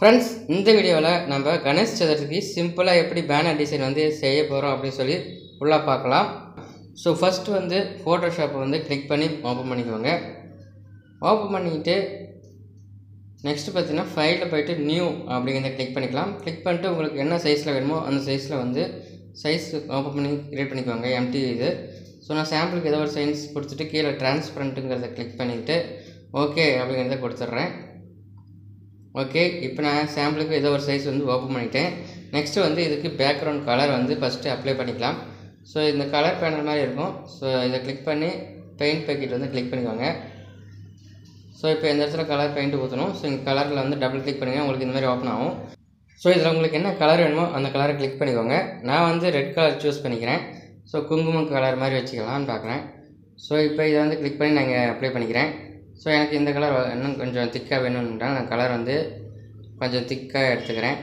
friends இந்த வீடியோவில் நம்ம கணேஷ் சதுர்த்திக்கு சிம்பிளாக எப்படி பேனர் டிசைன் வந்து செய்ய போகிறோம் அப்படின்னு சொல்லி ஃபுல்லாக பார்க்கலாம் ஸோ ஃபஸ்ட்டு வந்து ஃபோட்டோஷாப்பை வந்து கிளிக் பண்ணி ஓப்பன் பண்ணிக்கோங்க ஓப்பன் பண்ணிக்கிட்டு நெக்ஸ்ட்டு பார்த்தீங்கன்னா ஃபைலில் போயிட்டு நியூ அப்படிங்கிறத கிளிக் பண்ணிக்கலாம் கிளிக் பண்ணிட்டு உங்களுக்கு என்ன சைஸில் வேணுமோ அந்த சைஸில் வந்து சைஸ் ஓப்பன் பண்ணி கிரியேட் பண்ணிக்கோங்க எம்டி இது ஸோ நான் சாம்பிளுக்கு ஏதோ ஒரு சைன்ஸ் கொடுத்துட்டு கீழே டிரான்ஸ்பரண்ட்டுங்கிறத கிளிக் பண்ணிக்கிட்டு ஓகே அப்படிங்கிறத கொடுத்துட்றேன் ஓகே இப்போ நான் சாம்பிளுக்கு ஏதோ ஒரு சைஸ் வந்து ஓப்பன் பண்ணிட்டேன் நெக்ஸ்ட்டு வந்து இதுக்கு பேக்ரவுண்ட் கலர் வந்து ஃபஸ்ட்டு அப்ளை பண்ணிக்கலாம் ஸோ இந்த கலர் பேனல் மாதிரி இருக்கும் ஸோ இதை கிளிக் பண்ணி பெயிண்ட் பேக்கெட் வந்து கிளிக் பண்ணிக்கோங்க ஸோ இப்போ இந்த இடத்துல கலர் பெயிண்ட் ஊற்றணும் ஸோ இங்கே கலரில் வந்து டபுள் கிளிக் பண்ணுங்க உங்களுக்கு இந்த மாதிரி ஓப்பன் ஆகும் ஸோ இதில் உங்களுக்கு என்ன கலர் வேணுமோ அந்த கலரை கிளிக் பண்ணிக்கோங்க நான் வந்து ரெட் கலர் சூஸ் பண்ணிக்கிறேன் ஸோ குங்குமம் கலர் மாதிரி வச்சுக்கலாம்னு பார்க்குறேன் ஸோ இப்போ இதை வந்து கிளிக் பண்ணி நான் அப்ளை பண்ணிக்கிறேன் ஸோ எனக்கு இந்த கலர் இன்னும் கொஞ்சம் திக்காக வேணும்னா நான் கலர் வந்து கொஞ்சம் திக்காக எடுத்துக்கிறேன்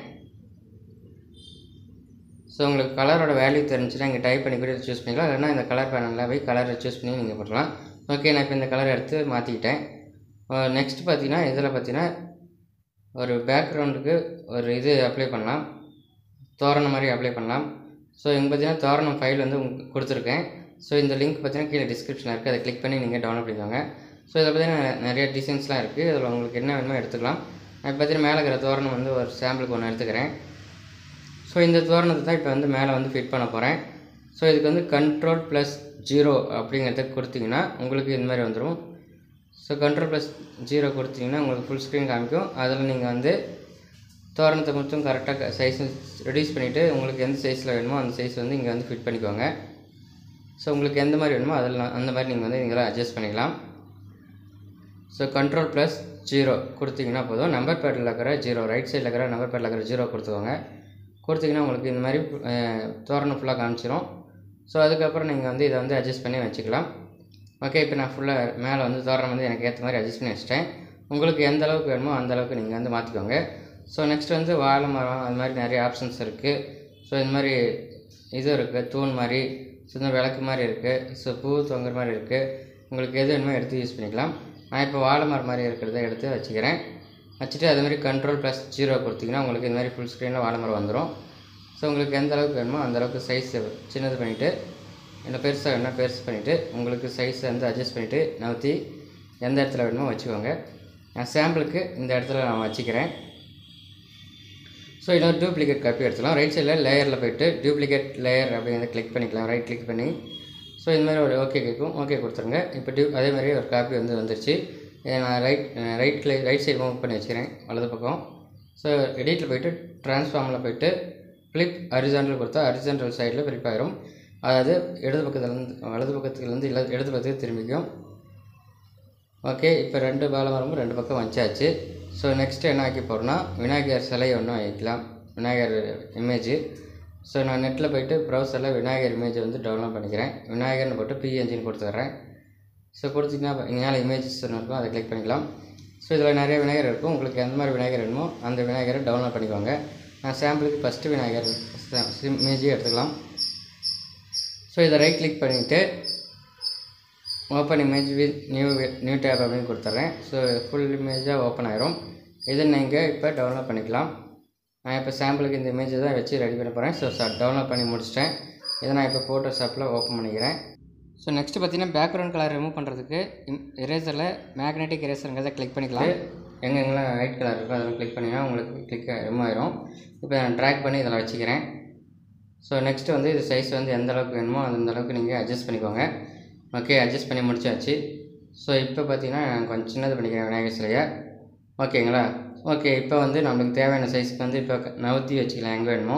ஸோ உங்களுக்கு கலரோட வேல்யூ தெரிஞ்சுன்னா இங்கே டைப் பண்ணி கூட சூஸ் பண்ணிக்கலாம் இல்லைன்னா இந்த கலர் பேனலில் போய் கலரை சூஸ் பண்ணி நீங்கள் பண்ணலாம் ஓகே நான் இப்போ இந்த கலர் எடுத்து மாற்றிக்கிட்டேன் நெக்ஸ்ட் பார்த்தீங்கன்னா இதில் பார்த்தீங்கன்னா ஒரு பேக்ரவுண்டுக்கு ஒரு இது அப்ளை பண்ணலாம் தோரணம் மாதிரி அப்ளை பண்ணலாம் ஸோ இங்கே பார்த்தீங்கன்னா தோரணம் ஃபைல் வந்து உங்களுக்கு கொடுத்துருக்கேன் ஸோ இந்த லிங்க் பார்த்தீங்கன்னா கீழே டிஸ்கிரிப்ஷனில் இருக்குது அதை கிளிக் பண்ணி நீங்கள் டவுன்லோட் பண்ணிக்கோங்க ஸோ இதில் பார்த்தீங்கன்னா நிறைய டிசைன்ஸ்லாம் இருக்குது இதில் உங்களுக்கு என்ன வேணுமோ எடுத்துக்கலாம் நான் பார்த்தீங்கன்னா மேலே இருக்கிற தோரணம் வந்து ஒரு சாம்பிளுக்கு ஒன்று எடுத்துக்கிறேன் ஸோ இந்த தோரணத்தை தான் இப்போ வந்து மேலே வந்து ஃபிட் பண்ண போகிறேன் ஸோ இதுக்கு வந்து கண்ட்ரோல் ப்ளஸ் ஜீரோ அப்படிங்கிறத கொடுத்தீங்கன்னா உங்களுக்கு இந்த மாதிரி வந்துடும் ஸோ கண்ட்ரோல் ப்ளஸ் ஜீரோ கொடுத்தீங்கன்னா உங்களுக்கு ஃபுல் ஸ்க்ரீன் காமிக்கும் அதில் நீங்கள் வந்து தோரணத்தை மட்டும் கரெக்டாக சைஸ் ரெடியூஸ் பண்ணிவிட்டு உங்களுக்கு எந்த சைஸில் வேணுமோ அந்த சைஸ் வந்து இங்கே வந்து ஃபிட் பண்ணிக்கோங்க ஸோ உங்களுக்கு எந்த மாதிரி வேணுமோ அதில் அந்த மாதிரி நீங்கள் வந்து இங்கே அட்ஜஸ்ட் பண்ணிக்கலாம் ஸோ கண்ட்ரோல் ப்ளஸ் ஜீரோ கொடுத்தீங்கன்னா போதும் நம்பர் பேட்டில் இருக்கிற ஜீரோ ரைட் சைடில் இருக்கிற நம்பர் பேட்டில் இருக்கிற ஜீரோ கொடுத்துக்கோங்க கொடுத்தீங்கன்னா உங்களுக்கு இந்த மாதிரி தோரணம் ஃபுல்லாக காமிச்சிரும் ஸோ அதுக்கப்புறம் நீங்கள் வந்து இதை வந்து அட்ஜஸ்ட் பண்ணி வச்சுக்கலாம் ஓகே இப்போ நான் ஃபுல்லாக மேலே வந்து தோரணம் வந்து எனக்கு ஏற்ற மாதிரி அட்ஜஸ்ட் பண்ணி வச்சிட்டேன் உங்களுக்கு எந்த அளவுக்கு வேணுமோ அந்த அளவுக்கு நீங்கள் வந்து மாற்றிக்கோங்க ஸோ நெக்ஸ்ட் வந்து வாழை மரம் அது மாதிரி நிறைய ஆப்ஷன்ஸ் இருக்குது ஸோ இந்த மாதிரி இது இருக்குது தூண் மாதிரி ஸோ இந்த விளக்கு மாதிரி இருக்குது ஸோ பூ தொங்குற மாதிரி இருக்குது உங்களுக்கு எது வேணுமோ எடுத்து யூஸ் பண்ணிக்கலாம் நான் இப்போ வாழை மரம் மாதிரி இருக்கிறத எடுத்து வச்சுக்கிறேன் வச்சுட்டு அது மாதிரி கண்ட்ரோல் ப்ளஸ் ஜீரோ கொடுத்தீங்கன்னா உங்களுக்கு இந்த மாதிரி ஃபுல் ஸ்க்ரீனில் வாழை மரம் வந்துடும் ஸோ உங்களுக்கு எந்த அளவுக்கு வேணுமோ அந்த அளவுக்கு சைஸ் சின்னது பண்ணிவிட்டு இல்லை பெருசாக வேணும்னா பெருசு பண்ணிவிட்டு உங்களுக்கு சைஸை வந்து அட்ஜஸ்ட் பண்ணிவிட்டு நவுத்தி எந்த இடத்துல வேணுமோ வச்சுக்கோங்க நான் சாம்பிளுக்கு இந்த இடத்துல நான் வச்சுக்கிறேன் ஸோ இன்னொரு டூப்ளிகேட் காப்பி எடுத்துக்கலாம் ரைட் சைடில் லேயரில் போய்ட்டு டூப்ளிகேட் லேயர் அப்படிங்கிறத கிளிக் பண்ணிக்கலாம் ரைட் கிளிக் பண்ணி ஸோ இந்த மாதிரி ஒரு ஓகே கேட்கும் ஓகே கொடுத்துருங்க இப்போ டியூ அதே மாதிரி ஒரு காப்பி வந்து வந்துருச்சு இதை நான் right right right side move பண்ணி வச்சுக்கிறேன் வலது பக்கம் ஸோ எடிட்டில் போய்ட்டு ட்ரான்ஸ்ஃபார்மில் போய்ட்டு ஃப்ளிப் ஹரிசாண்டல் கொடுத்தா ஹரிசாண்டல் சைடில் ஃப்ளிப் ஆயிரும் அதாவது இடது பக்கத்துலேருந்து வலது பக்கத்துலேருந்து இல்லை இடது பக்கத்துக்கு திரும்பிக்கும் ஓகே இப்போ ரெண்டு பால மரமும் ரெண்டு பக்கம் வச்சாச்சு ஸோ நெக்ஸ்ட்டு என்ன வைக்க போகிறோன்னா விநாயகர் சிலை ஒன்று வைக்கலாம் விநாயகர் இமேஜு ஸோ நான் நெட்டில் போய்ட்டு ப்ரௌசரில் விநாயகர் இமேஜை வந்து டவுன்லோட் பண்ணிக்கிறேன் விநாயகர்னு போட்டு பிஎன்ஜின்னு கொடுத்துட்றேன் ஸோ கொடுத்தீங்கன்னா இங்கே மேலே இமேஜஸ் இருக்கும் அதை கிளிக் பண்ணிக்கலாம் ஸோ இதில் நிறைய விநாயகர் இருக்கும் உங்களுக்கு எந்த மாதிரி விநாயகர் வேணுமோ அந்த விநாயகரை டவுன்லோட் பண்ணிக்கோங்க நான் சாம்பிளுக்கு ஃபஸ்ட்டு விநாயகர் இமேஜே எடுத்துக்கலாம் ஸோ இதை ரைட் கிளிக் பண்ணிவிட்டு open image with new new tab அப்படின்னு கொடுத்துட்றேன் ஸோ ஃபுல் இமேஜாக ஓப்பன் ஆயிரும் இதை நீங்கள் இப்போ டவுன்லோட் பண்ணிக்கலாம் நான் இப்போ சாம்பிளுக்கு இந்த இமேஜை தான் வச்சு ரெடி பண்ண போகிறேன் ஸோ சார் டவுன்லோட் பண்ணி முடிச்சிட்டேன் இதை நான் இப்போ ஃபோட்டோஷாப்பில் ஓப்பன் பண்ணிக்கிறேன் ஸோ நெக்ஸ்ட்டு பார்த்தீங்கன்னா பேக்ரவுண்ட் கலர் ரிமூவ் பண்ணுறதுக்கு எரேசரில் மேக்னெட்டிக் எரேசருங்கிறத கிளிக் பண்ணிக்கலாம் எங்கெங்கெல்லாம் ஒயிட் கலர் இருக்கோ அதெல்லாம் கிளிக் பண்ணிங்கன்னா உங்களுக்கு கிளிக் ரிமூவ் ஆயிரும் இப்போ நான் ட்ராக் பண்ணி இதில் வச்சுக்கிறேன் ஸோ நெக்ஸ்ட்டு வந்து இது சைஸ் வந்து எந்த அளவுக்கு வேணுமோ அந்த அளவுக்கு நீங்கள் அட்ஜஸ்ட் பண்ணிக்கோங்க ஓகே அட்ஜஸ்ட் பண்ணி முடிச்சாச்சு ஸோ இப்போ பார்த்தீங்கன்னா நான் கொஞ்சம் சின்னது பண்ணிக்கிறேன் விநாயகர் சிலையை ஓகேங்களா ஓகே இப்போ வந்து நம்மளுக்கு தேவையான சைஸ்க்கு வந்து இப்போ நவுத்தி வச்சுக்கலாம் எங்கே வேணுமோ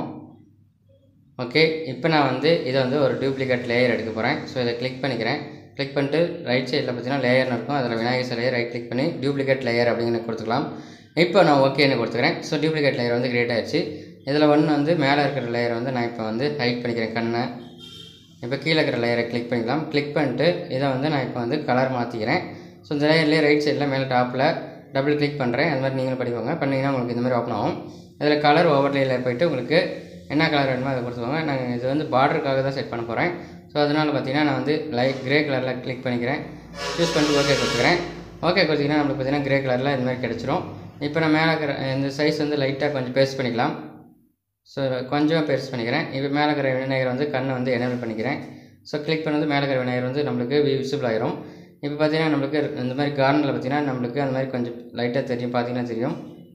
ஓகே இப்போ நான் வந்து இதை வந்து ஒரு டூப்ளிகேட் லேயர் எடுக்க போகிறேன் ஸோ இதை கிளிக் பண்ணிக்கிறேன் கிளிக் பண்ணிட்டு ரைட் சைடில் பார்த்தீங்கன்னா லேயர்னு இருக்கும் அதில் விநாயகர் சிலையை ரைட் கிளிக் பண்ணி டூப்ளிகேட் லேயர் அப்படின்னு கொடுத்துக்கலாம் இப்போ நான் ஓகேன்னு கொடுத்துக்கிறேன் ஸோ டூப்ளிகேட் லேயர் வந்து கிரியேட் ஆயிடுச்சு இதில் ஒன்று வந்து மேலே இருக்கிற லேயரை வந்து நான் இப்போ வந்து ஹைட் பண்ணிக்கிறேன் கண்ணை இப்போ கீழே இருக்கிற லேயரை கிளிக் பண்ணிக்கலாம் கிளிக் பண்ணிட்டு இதை வந்து நான் இப்போ வந்து கலர் மாற்றிக்கிறேன் ஸோ இந்த லேயர்லேயே ரைட் சைடில் மேலே டாப்பில் டபுள் கிளிக் பண்ணுறேன் அது மாதிரி நீங்களும் படிக்கோங்க பண்ணிங்கன்னா உங்களுக்கு இந்த மாதிரி ஓப்பன் ஆகும் இதில் கலர் ஓவர்லேயில் போயிட்டு உங்களுக்கு என்ன கலர் வேணுமோ அதை கொடுத்துக்கோங்க நான் இது வந்து பார்டருக்காக தான் செட் பண்ண போகிறேன் ஸோ அதனால் பார்த்தீங்கன்னா நான் வந்து லைட் கிரே கலரில் கிளிக் பண்ணிக்கிறேன் சூஸ் பண்ணிட்டு ஓகே கொடுத்துக்கிறேன் ஓகே கொடுத்தீங்கன்னா நம்மளுக்கு பார்த்தீங்கன்னா கிரே கலரில் இந்த மாதிரி கிடச்சிரும் இப்போ நான் மேலே இருக்கிற இந்த சைஸ் வந்து லைட்டாக கொஞ்சம் பெருசு பண்ணிக்கலாம் ஸோ கொஞ்சமாக பெருசு பண்ணிக்கிறேன் இப்போ மேலே இருக்கிற விநாயகர் வந்து கண்ணை வந்து எனேபிள் பண்ணிக்கிறேன் ஸோ கிளிக் பண்ணது மேலே இருக்கிற விநாயகர் வந்து நம்மளுக்கு விசிபிள் ஆயிரும் இப்போ பார்த்தீங்கன்னா நம்மளுக்கு இந்த மாதிரி கார்னரில் பார்த்தீங்கன்னா நம்மளுக்கு அந்த மாதிரி கொஞ்சம் லைட்டாக தெரியும் பார்த்தீங்கன்னா தெரியும்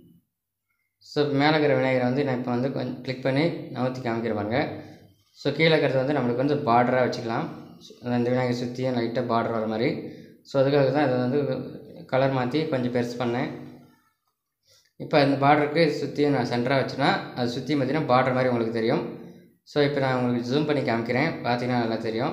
ஸோ மேலே இருக்கிற விநாயகரை வந்து நான் இப்போ வந்து கொஞ்சம் கிளிக் பண்ணி நவுத்தி காமிக்கிற பாருங்க ஸோ கீழே இருக்கிறது வந்து நம்மளுக்கு வந்து பார்டராக வச்சுக்கலாம் அந்த விநாயகர் சுற்றியும் லைட்டாக பார்டர் வர மாதிரி ஸோ அதுக்காக தான் இதை வந்து கலர் மாற்றி கொஞ்சம் பெருசு பண்ணேன் இப்போ அந்த பார்டருக்கு சுற்றியும் நான் சென்டராக வச்சுனா அது சுற்றி பார்த்தீங்கன்னா பார்டர் மாதிரி உங்களுக்கு தெரியும் ஸோ இப்போ நான் உங்களுக்கு ஜூம் பண்ணி காமிக்கிறேன் பார்த்தீங்கன்னா நல்லா தெரியும்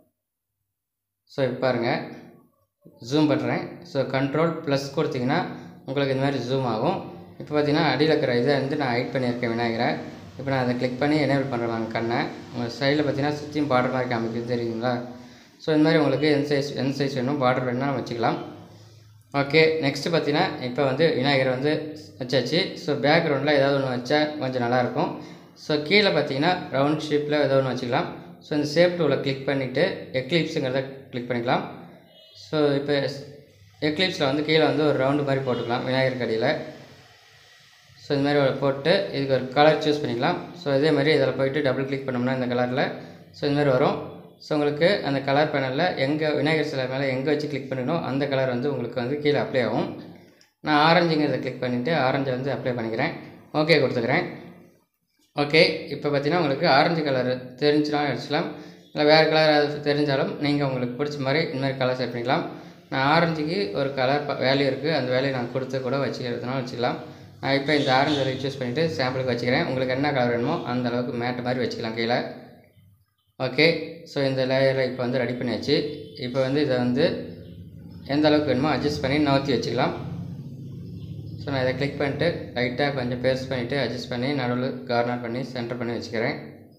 ஸோ இப்போ பாருங்கள் ஜூம் பண்ணுறேன் ஸோ கண்ட்ரோல் ப்ளஸ் கொடுத்தீங்கன்னா உங்களுக்கு இந்த மாதிரி ஜூம் ஆகும் இப்போ பார்த்தீங்கன்னா அடியில் இருக்கிற இதை வந்து நான் ஹைட் பண்ணியிருக்கேன் விநாயகரை இப்போ நான் அதை கிளிக் பண்ணி எனேபிள் பண்ணுறேன் கண்ணை உங்கள் சைடில் பார்த்தீங்கன்னா சுற்றியும் பார்டர் மாதிரி காமிக்குது தெரியுங்களா ஸோ இந்த மாதிரி உங்களுக்கு எந்த சைஸ் எந்த சைஸ் வேணும் பார்டர் வேணும்னா வச்சுக்கலாம் ஓகே நெக்ஸ்ட்டு பார்த்தீங்கன்னா இப்போ வந்து விநாயகர் வந்து வச்சாச்சு ஸோ பேக்ரவுண்டில் ஏதாவது ஒன்று வச்சா கொஞ்சம் நல்லாயிருக்கும் ஸோ கீழே பார்த்தீங்கன்னா ரவுண்ட் ஷேப்பில் ஏதோ ஒன்று வச்சுக்கலாம் ஸோ இந்த ஷேப் டூவில் கிளிக் பண்ணிவிட்டு எக்லிப்ஸுங்கிறத கிளிக் பண்ணிக்கலாம் ஸோ இப்போ எக்லிப்ஸில் வந்து கீழே வந்து ஒரு ரவுண்டு மாதிரி போட்டுக்கலாம் விநாயகர் கடியில் ஸோ இது மாதிரி ஒரு போட்டு இதுக்கு ஒரு கலர் சூஸ் பண்ணிக்கலாம் ஸோ இதே மாதிரி இதில் போயிட்டு டபுள் கிளிக் பண்ணோம்னா இந்த கலரில் ஸோ இந்த மாதிரி வரும் ஸோ உங்களுக்கு அந்த கலர் பேனலில் எங்கே விநாயகர் சிலை மேலே எங்கே வச்சு கிளிக் பண்ணணும் அந்த கலர் வந்து உங்களுக்கு வந்து கீழே அப்ளை ஆகும் நான் ஆரஞ்சுங்கிறத கிளிக் பண்ணிவிட்டு ஆரஞ்சை வந்து அப்ளை பண்ணிக்கிறேன் ஓகே கொடுத்துக்கிறேன் ஓகே இப்போ பார்த்தீங்கன்னா உங்களுக்கு ஆரஞ்சு கலர் தெரிஞ்சுனா வச்சுக்கலாம் இல்லை வேறு கலர் அது தெரிஞ்சாலும் நீங்கள் உங்களுக்கு பிடிச்ச மாதிரி இந்த மாதிரி கலர் செட் பண்ணிக்கலாம் நான் ஆரஞ்சுக்கு ஒரு கலர் வேல்யூ இருக்குது அந்த வேலையை நான் கொடுத்து கூட வச்சுக்கிறதுனால வச்சுக்கலாம் நான் இப்போ இந்த ஆரஞ்சு வேலையை சூஸ் பண்ணிவிட்டு சாம்பிளுக்கு வச்சுக்கிறேன் உங்களுக்கு என்ன கலர் வேணுமோ அந்த அளவுக்கு மேட்டு மாதிரி வச்சுக்கலாம் கீழே ஓகே ஸோ இந்த லேயரை இப்போ வந்து ரெடி பண்ணியாச்சு இப்போ வந்து இதை வந்து எந்த அளவுக்கு வேணுமோ அட்ஜஸ்ட் பண்ணி நவுத்தி வச்சுக்கலாம் ஸோ நான் இதை கிளிக் பண்ணிட்டு லைட்டாக கொஞ்சம் பேஸ்ட் பண்ணிவிட்டு அட்ஜஸ்ட் பண்ணி நடுவில் கார்னர் பண்ணி சென்டர் பண்ணி வச்சுக்கிறேன்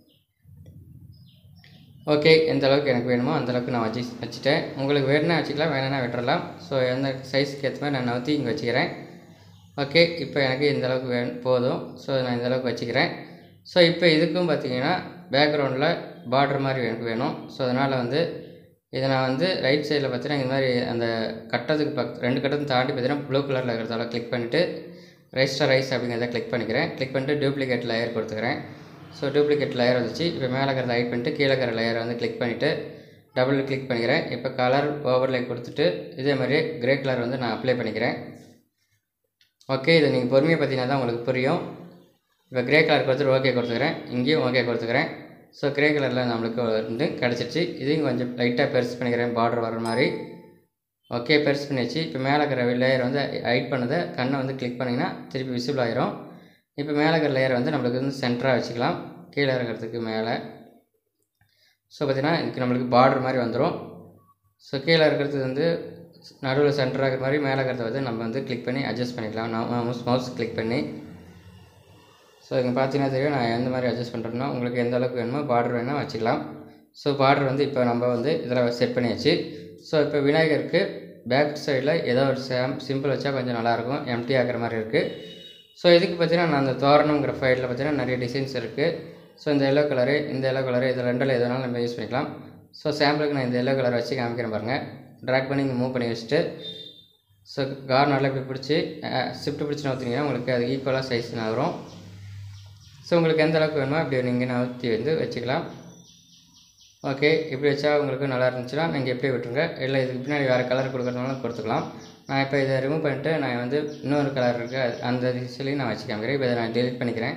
ஓகே எந்த அளவுக்கு எனக்கு வேணுமோ அந்த அளவுக்கு நான் வச்சு வச்சுட்டேன் உங்களுக்கு வேணும்னா வச்சுக்கலாம் வேணும்னா விட்டுறலாம் ஸோ எந்த சைஸ்க்கு ஏற்ற மாதிரி நான் நவுத்தி இங்கே வச்சுக்கிறேன் ஓகே இப்போ எனக்கு இந்த அளவுக்கு வேணும் போதும் ஸோ நான் இந்த அளவுக்கு வச்சுக்கிறேன் ஸோ இப்போ இதுக்கும் பார்த்தீங்கன்னா பேக்ரவுண்டில் பார்டர் மாதிரி எனக்கு வேணும் ஸோ அதனால் வந்து இதை நான் வந்து ரைட் சைடில் பார்த்தீங்கன்னா இந்த மாதிரி அந்த கட்டத்துக்கு பக் ரெண்டு கட்டத்துக்கு தாண்டி பார்த்தீங்கன்னா ப்ளூ கலரில் இருக்கிறதால கிளிக் பண்ணிவிட்டு ரெஜிஸ்டர் ரைஸ் அப்படிங்கிறத கிளிக் பண்ணிக்கிறேன் கிளிக் பண்ணிட்டு டூப்ளிகேட் லேயர் கொடுத்துக்கிறேன் ஸோ டூப்ளிகேட் லேயர் வந்துச்சு இப்போ மேலே இருக்கிறத ஹைட் பண்ணிட்டு கீழே இருக்கிற லேயரை வந்து கிளிக் பண்ணிவிட்டு டபுள் கிளிக் பண்ணிக்கிறேன் இப்போ கலர் ஓவர்லே கொடுத்துட்டு இதே மாதிரியே கிரே கலர் வந்து நான் அப்ளை பண்ணிக்கிறேன் ஓகே இதை நீங்கள் பொறுமையாக பார்த்தீங்கன்னா தான் உங்களுக்கு புரியும் இப்போ கிரே கலர் கொடுத்துட்டு ஓகே கொடுத்துக்கிறேன் இங்கேயும் ஓகே கொடுத்துக்கிறேன் ஸோ கிரே கலரில் நம்மளுக்கு வந்து கிடச்சிருச்சு இதையும் கொஞ்சம் லைட்டாக பெருசு பண்ணிக்கிறேன் பார்டர் வர மாதிரி ஓகே பெருசு பண்ணியாச்சு இப்போ மேலே இருக்கிற லேயர் வந்து ஹைட் பண்ணதை கண்ணை வந்து கிளிக் பண்ணிங்கன்னா திருப்பி விசிபிள் ஆயிரும் இப்போ மேலே இருக்கிற லேயர் வந்து நம்மளுக்கு வந்து சென்டராக வச்சுக்கலாம் கீழே இருக்கிறதுக்கு மேலே ஸோ பார்த்திங்கன்னா இதுக்கு நம்மளுக்கு பார்டர் மாதிரி வந்துடும் ஸோ கீழே இருக்கிறது வந்து நடுவில் சென்டராக இருக்கிற மாதிரி மேலே இருக்கிறத வந்து நம்ம வந்து கிளிக் பண்ணி அட்ஜஸ்ட் பண்ணிக்கலாம் நான் மவுஸ் கிளிக் பண்ணி ஸோ இங்கே பார்த்தீங்கன்னா தெரியும் நான் எந்த மாதிரி அட்ஜஸ்ட் பண்ணுறேன்னா உங்களுக்கு எந்த அளவுக்கு வேணுமோ பார்டர் வேணால் வச்சுக்கலாம் ஸோ பார்டர் வந்து இப்போ நம்ம வந்து இதில் செட் பண்ணியாச்சு ஸோ இப்போ விநாயகருக்கு பேக் சைடில் ஏதோ ஒரு சேம் சிம்பிள் வச்சா கொஞ்சம் நல்லாயிருக்கும் எம்டி ஆகிற மாதிரி இருக்குது ஸோ இதுக்கு பார்த்தீங்கன்னா நான் அந்த தோரணங்கிற ஃபைலில் பார்த்தீங்கன்னா நிறைய டிசைன்ஸ் இருக்குது ஸோ இந்த எல்லோ கலரு இந்த எல்லோ கலரு இது ரெண்டில் எதுனாலும் நம்ம யூஸ் பண்ணிக்கலாம் ஸோ சாம்பிளுக்கு நான் இந்த எல்லோ கலர் வச்சு காமிக்கிறேன் பாருங்கள் ட்ராக் பண்ணி இங்கே மூவ் பண்ணி வச்சுட்டு ஸோ கார்னரில் இப்படி பிடிச்சி ஷிஃப்ட் பிடிச்சி நவுத்தினீங்கன்னா உங்களுக்கு அது ஈக்குவலாக சைஸ் வரும் ஸோ உங்களுக்கு எந்த அளவுக்கு வேணுமோ அப்படி நீங்கள் நவுத்தி வந்து வச்சுக்கலாம் ஓகே இப்படி வச்சா உங்களுக்கு நல்லா இருந்துச்சுன்னா நீங்கள் எப்படி விட்டுருங்க இல்லை இதுக்கு பின்னாடி வேறு கலர் கொடுக்குறதுனாலும் கொடுத்துக்கலாம் நான் இப்போ இதை ரிமூவ் பண்ணிட்டு நான் வந்து இன்னொரு கலர் இருக்குது அந்த திசையிலையும் நான் வச்சு காமிக்கிறேன் இப்போ இதை நான் டெலிட் பண்ணிக்கிறேன்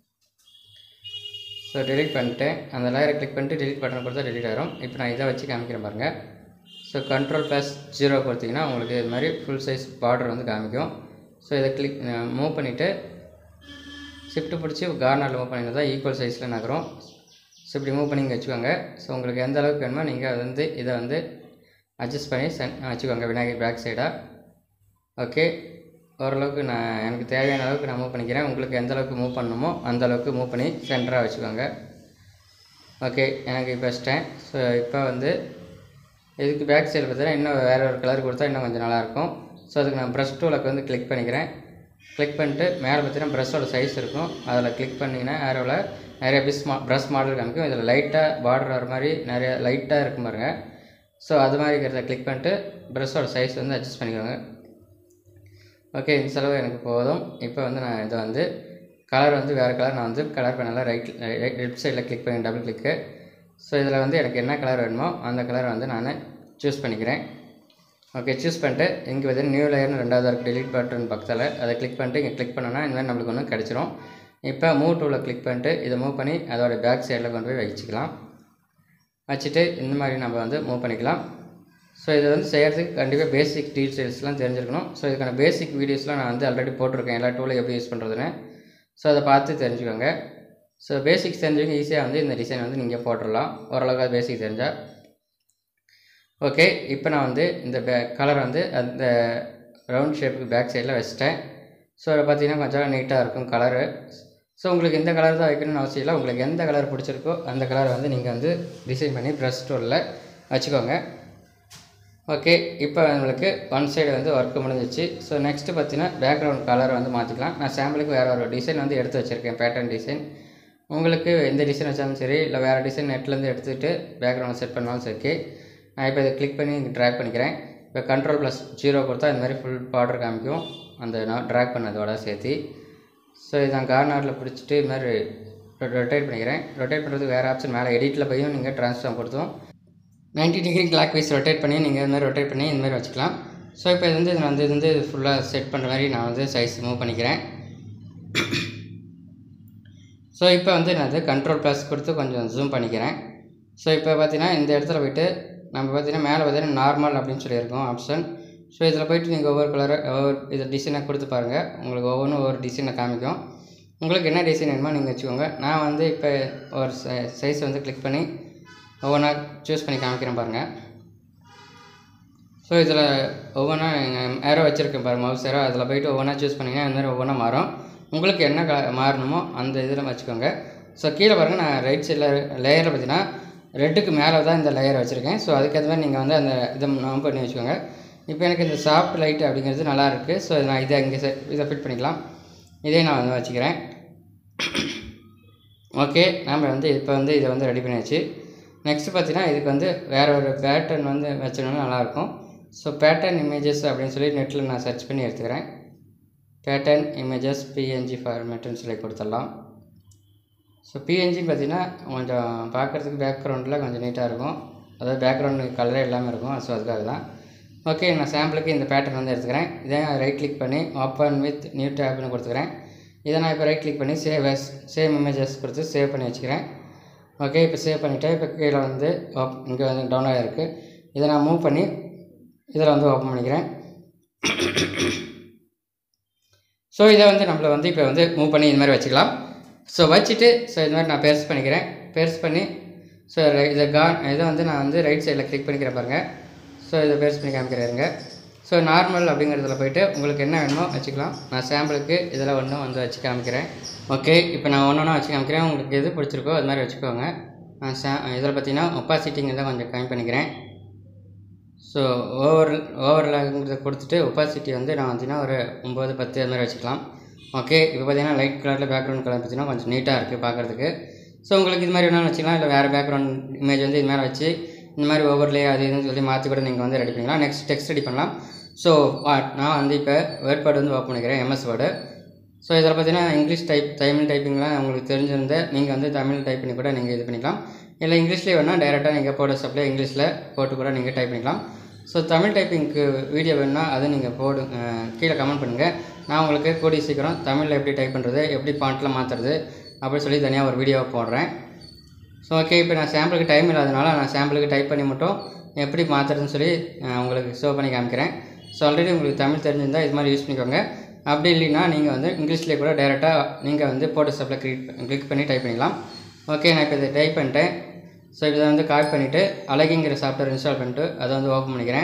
ஸோ டெலிட் பண்ணிட்டேன் அந்த லேயரை கிளிக் பண்ணிட்டு டெலிட் பட்டன் கொடுத்தா டெலிட் ஆகிரும் இப்போ நான் இதை வச்சு காமிக்கிறேன் பாருங்கள் ஸோ கண்ட்ரோல் ப்ளஸ் ஜீரோ கொடுத்தீங்கன்னா உங்களுக்கு இது மாதிரி ஃபுல் சைஸ் பார்டர் வந்து காமிக்கும் ஸோ இதை கிளிக் மூவ் பண்ணிவிட்டு ஷிஃப்ட் பிடிச்சி கார்னரில் மூவ் பண்ணிங்கன்னா தான் ஈக்குவல் சைஸில் நகரும் ஸோ இப்படி மூவ் பண்ணி இங்கே வச்சுக்கோங்க ஸோ உங்களுக்கு எந்த அளவுக்கு வேணுமோ நீங்கள் அது வந்து இதை வந்து அட்ஜஸ்ட் பண்ணி சென் வச்சுக்கோங்க விநாயகர் பேக் சைடாக ஓகே ஓரளவுக்கு நான் எனக்கு தேவையான அளவுக்கு நான் மூவ் பண்ணிக்கிறேன் உங்களுக்கு எந்த அளவுக்கு மூவ் பண்ணணுமோ அந்த அளவுக்கு மூவ் பண்ணி சென்டராக வச்சுக்கோங்க ஓகே எனக்கு இப்போ வச்சிட்டேன் ஸோ இப்போ வந்து இதுக்கு பேக் சைடு பார்த்தீங்கன்னா இன்னும் வேறு ஒரு கலர் கொடுத்தா இன்னும் கொஞ்சம் நல்லாயிருக்கும் ஸோ அதுக்கு நான் ப்ரஷ் டூலுக்கு வந்து கிளிக் பண்ணிக்கிறேன் கிளிக் பண்ணிட்டு மேலே பார்த்தீங்கன்னா ப்ரஷ்ஷோட சைஸ் இருக்கும் அதில் கிளிக் பண்ணிங்கன்னா ஏரோவில் நிறைய பிஸ் மா ப்ரஷ் மாடல் காமிக்கும் இதில் லைட்டாக பார்டர் வர மாதிரி நிறைய லைட்டாக இருக்கும் பாருங்க ஸோ அது மாதிரி இருக்கிறத கிளிக் பண்ணிட்டு ப்ரஷ்ஷோட சைஸ் வந்து அட்ஜஸ்ட் பண்ணிக்கோங்க ஓகே இந்த செலவு எனக்கு போதும் இப்போ வந்து நான் இதை வந்து கலர் வந்து வேறு கலர் நான் வந்து கலர் பண்ணல ரைட் லெஃப்ட் சைடில் கிளிக் பண்ணி டபுள் கிளிக்கு ஸோ இதில் வந்து எனக்கு என்ன கலர் வேணுமோ அந்த கலரை வந்து நான் சூஸ் பண்ணிக்கிறேன் ஓகே சூஸ் பண்ணிட்டு இங்கே வந்து நியூ லேயர்னு ரெண்டாவது இருக்கு delete பட்டன் பக்கத்தில் அதை கிளிக் பண்ணிட்டு இங்கே கிளிக் பண்ணோன்னா இந்த மாதிரி நம்மளுக்கு ஒன்று கிடச்சிரும் இப்போ மூவ் டூவில் கிளிக் பண்ணிட்டு இதை மூவ் பண்ணி அதோட பேக் சைடில் கொண்டு போய் வச்சுக்கலாம் வச்சுட்டு இந்த மாதிரி நம்ம வந்து மூவ் பண்ணிக்கலாம் ஸோ இதை வந்து செய்கிறதுக்கு கண்டிப்பாக பேசிக் டீட்டெயில்ஸ்லாம் தெரிஞ்சிருக்கணும் ஸோ இதுக்கான பேசிக் வீடியோஸ்லாம் நான் வந்து ஆல்ரெடி போட்டிருக்கேன் எல்லா டூலும் எப்படி யூஸ் பண்ணுறதுன்னு ஸோ அதை பார்த்து தெரிஞ்சுக்கோங்க ஸோ பேசிக்ஸ் தெரிஞ்சவங்க ஈஸியாக வந்து இந்த டிசைன் வந்து நீங்கள் போட்டுடலாம் ஓரளவுக்கு பேசிக் தெரிஞ்சால் ஓகே இப்போ நான் வந்து இந்த பே கலர் வந்து அந்த ரவுண்ட் ஷேப்புக்கு பேக் சைடில் வச்சுட்டேன் ஸோ அதை பார்த்தீங்கன்னா கொஞ்சம் நீட்டாக இருக்கும் கலரு ஸோ உங்களுக்கு இந்த கலர் தான் வைக்கணும்னு அவசியம் இல்லை உங்களுக்கு எந்த கலர் பிடிச்சிருக்கோ அந்த கலரை வந்து நீங்கள் வந்து டிசைன் பண்ணி ப்ரெஷ் டூலில் வச்சுக்கோங்க ஓகே இப்போ உங்களுக்கு ஒன் சைடு வந்து ஒர்க் முடிஞ்சிச்சு ஸோ நெக்ஸ்ட்டு பார்த்தீங்கன்னா பேக்ரவுண்ட் கலர் வந்து மாற்றிக்கலாம் நான் சாம்பிளுக்கு வேறு ஒரு டிசைன் வந்து எடுத்து வச்சுருக்கேன் பேட்டர்ன் டிசைன் உங்களுக்கு எந்த டிசைன் வச்சாலும் சரி இல்லை வேறு டிசைன் நெட்லேருந்து எடுத்துகிட்டு பேக்ரவுண்ட் செட் பண்ணாலும் சரி ஓகே நான் இப்போ இதை கிளிக் பண்ணி இங்கே ட்ராக் பண்ணிக்கிறேன் இப்போ கண்ட்ரோல் ப்ளஸ் ஜீரோ கொடுத்தா இந்த மாதிரி ஃபுல் பார்டர் காமிக்கும் அந்த நான் ட்ராக் பண்ணதோட சேர்த்து ஸோ இதை நான் கார்னரில் பிடிச்சிட்டு இது மாதிரி ரொட்டேட் பண்ணிக்கிறேன் ரொட்டேட் பண்ணுறதுக்கு வேறு ஆப்ஷன் மேலே எடிட்டில் போயும் நீங்கள் ட்ரான்ஸ்ஃபார்ம் கொடுத்தோம் 90 டிகிரி கிளாக் வைஸ் ரொட்டேட் பண்ணி நீங்கள் இது மாதிரி ரொட்டேட் பண்ணி இந்த மாதிரி வச்சுக்கலாம் ஸோ இப்போ இது வந்து நான் வந்து இது வந்து ஃபுல்லாக செட் பண்ணுற மாதிரி நான் வந்து சைஸ் மூவ் பண்ணிக்கிறேன் ஸோ இப்போ வந்து நான் வந்து கண்ட்ரோல் ப்ளஸ் கொடுத்து கொஞ்சம் ஜூம் பண்ணிக்கிறேன் ஸோ இப்போ பார்த்தீங்கன்னா இந்த இடத்துல போயிட்டு நம்ம பார்த்தீங்கன்னா மேலே பார்த்தீங்கன்னா நார்மல் அப்படின்னு சொல்லியிருக்கோம் ஆப்ஷன் ஸோ இதில் போயிட்டு நீங்கள் ஒவ்வொரு கலரை ஒவ்வொரு இது டிசைனை கொடுத்து பாருங்கள் உங்களுக்கு ஒவ்வொன்றும் ஒவ்வொரு டிசைனை காமிக்கும் உங்களுக்கு என்ன டிசைன் வேணுமோ நீங்கள் வச்சுக்கோங்க நான் வந்து இப்போ ஒரு சைஸ் வந்து கிளிக் பண்ணி ஒவ்வொன்றா சூஸ் பண்ணி காமிக்கிறேன் பாருங்கள் ஸோ இதில் ஒவ்வொன்றா ஏரோ வச்சுருக்கேன் பாருங்கள் மவுஸ் ஏரோ அதில் போயிட்டு ஒவ்வொன்றா சூஸ் பண்ணிங்கன்னா இந்த மாதிரி ஒவ்வொன்றா மாறும் உங்களுக்கு என்ன க மாறணுமோ அந்த இதில் வச்சுக்கோங்க ஸோ கீழே பாருங்கள் நான் ரைட் சைடில் லேயரில் பார்த்தீங்கன்னா ரெட்டுக்கு மேலே தான் இந்த லேயர் வச்சுருக்கேன் ஸோ அதுக்கேற்ற மாதிரி நீங்கள் வந்து அந்த இதை நம்ப பண்ணி வச்சுக்கோங்க இப்போ எனக்கு இந்த சாஃப்ட் லைட் அப்படிங்கிறது நல்லா இருக்குது ஸோ நான் இதை இங்கே செட் இதை ஃபிட் பண்ணிக்கலாம் இதே நான் வந்து வச்சுக்கிறேன் ஓகே நாம் வந்து இப்போ வந்து இதை வந்து ரெடி பண்ணியாச்சு நெக்ஸ்ட்டு பார்த்தீங்கன்னா இதுக்கு வந்து வேறு ஒரு பேட்டர்ன் வந்து வச்சோன்னா நல்லாயிருக்கும் ஸோ பேட்டர்ன் இமேஜஸ் அப்படின்னு சொல்லி நெட்டில் நான் சர்ச் பண்ணி எடுத்துக்கிறேன் பேட்டர்ன் இமேஜஸ் பிஎன்ஜி ஃபார்மேட்டுன்னு சொல்லி கொடுத்துடலாம் ஸோ பிஎன்ஜி பார்த்தீங்கன்னா கொஞ்சம் பார்க்குறதுக்கு பேக்ரவுண்டில் கொஞ்சம் நீட்டாக இருக்கும் அதாவது பேக்ரவுண்டு கலரே எல்லாமே இருக்கும் ஸோ அதுக்காக தான் ஓகே நான் சாம்பிளுக்கு இந்த பேட்டர்ன் வந்து எடுத்துக்கிறேன் இதை ரைட் கிளிக் பண்ணி ஓப்பன் வித் நியூ டேப்னு கொடுத்துக்கிறேன் இதை நான் இப்போ ரைட் கிளிக் பண்ணி சேவ் as சேவ் இமேஜஸ் கொடுத்து சேவ் பண்ணி வச்சுக்கிறேன் ஓகே இப்போ சேவ் பண்ணிவிட்டு இப்போ கீழே வந்து ஓப் இங்கே வந்து டவுன் ஆகிருக்கு இதை நான் மூவ் பண்ணி இதில் வந்து ஓப்பன் பண்ணிக்கிறேன் ஸோ இதை வந்து நம்மளை வந்து இப்போ வந்து மூவ் பண்ணி இது மாதிரி வச்சுக்கலாம் ஸோ வச்சுட்டு ஸோ இது மாதிரி நான் பெருசு பண்ணிக்கிறேன் பெருசு பண்ணி ஸோ இதை கா இதை வந்து நான் வந்து ரைட் சைடில் கிளிக் பண்ணிக்கிறேன் பாருங்கள் ஸோ இதை பெருசு பண்ணி காமிக்கிறேங்க ஸோ நார்மல் அப்படிங்கிறதுல போயிட்டு உங்களுக்கு என்ன வேணுமோ வச்சுக்கலாம் நான் சாம்பிளுக்கு இதில் ஒன்றும் வந்து வச்சு காமிக்கிறேன் ஓகே இப்போ நான் ஒன்று ஒன்றா வச்சு காமிக்கிறேன் உங்களுக்கு எது பிடிச்சிருக்கோ அது மாதிரி வச்சுக்கோங்க நான் சா இதில் பார்த்தீங்கன்னா ஒப்பாசிட்டிங்க தான் கொஞ்சம் கம்மி பண்ணிக்கிறேன் ஸோ ஓவர் ஓவரில் கொடுத்துட்டு ஒப்பாசிட்டி வந்து நான் பார்த்தீங்கன்னா ஒரு ஒம்பது பத்து அது மாதிரி வச்சுக்கலாம் ஓகே இப்போ பார்த்தீங்கன்னா லைட் கலரில் பேக்ரவுண்ட் கலர் பார்த்தீங்கன்னா கொஞ்சம் நீட்டாக இருக்குது பார்க்குறதுக்கு ஸோ உங்களுக்கு இது மாதிரி வேணாலும் வச்சுக்கலாம் இல்லை வேறு பேக்ரவுண்ட் இமேஜ் வந்து இது மாதிரி வச்சு இந்த மாதிரி ஓவர்லே அது இதுன்னு சொல்லி மாற்றி கூட நீங்கள் வந்து ரெடி பண்ணிக்கலாம் நெக்ஸ்ட் டெக்ஸ்ட் ரெடி பண்ணலாம் ஸோ நான் வந்து இப்போ வேர்ட் பேட் வந்து ஓப்பன் பண்ணிக்கிறேன் எம்எஸ் வேர்டு ஸோ இதில் பார்த்தீங்கன்னா இங்கிலீஷ் டைப் தமிழ் டைப்பிங்லாம் உங்களுக்கு தெரிஞ்சிருந்த நீங்கள் வந்து தமிழ் டைப் பண்ணி கூட நீங்கள் இது பண்ணிக்கலாம் இல்லை இங்கிலீஷ்லேயே வேணால் டைரெக்டாக நீங்கள் போட சப்ளை இங்கிலீஷில் போட்டு கூட நீங்கள் டைப் பண்ணிக்கலாம் ஸோ தமிழ் டைப்பிங்க்கு வீடியோ வேணுன்னா அதை நீங்கள் போடு அஹ், கீழே கமெண்ட் பண்ணுங்கள் நான் உங்களுக்கு கூடிய சீக்கிரம் தமிழில் எப்படி டைப் பண்ணுறது எப்படி பாண்ட்டில் மாற்றுறது அப்படி சொல்லி தனியாக ஒரு வீடியோ போடுறேன் ஸோ ஓகே இப்போ நான் சாம்பிளுக்கு டைம் இல்லாதனால நான் சாம்பிளுக்கு டைப் பண்ணி மட்டும் எப்படி மாற்றுறதுன்னு சொல்லி அஹ், உங்களுக்கு ஷோ பண்ணி காமிக்கிறேன் ஸோ ஆல்ரெடி உங்களுக்கு தமிழ் தெரிஞ்சிருந்தால் இது மாதிரி யூஸ் பண்ணிக்கோங்க அப்படி இல்லைன்னா நீங்கள் வந்து இங்கிலீஷ்லேயே கூட டைரெக்டாக நீங்கள் வந்து போட்டோ சப்பில் கிளிக் கிளிக் பண்ணி டைப் பண்ணிக்கலாம் ஓகே நான் இப்போ இதை டைப் பண்ணிட்டேன் ஸோ இதை வந்து காப்பி பண்ணிவிட்டு அழகிங்கிற சாஃப்ட்வேர் இன்ஸ்டால் பண்ணிட்டு அதை வந்து ஓப்பன் பண்ணிக்கிறேன்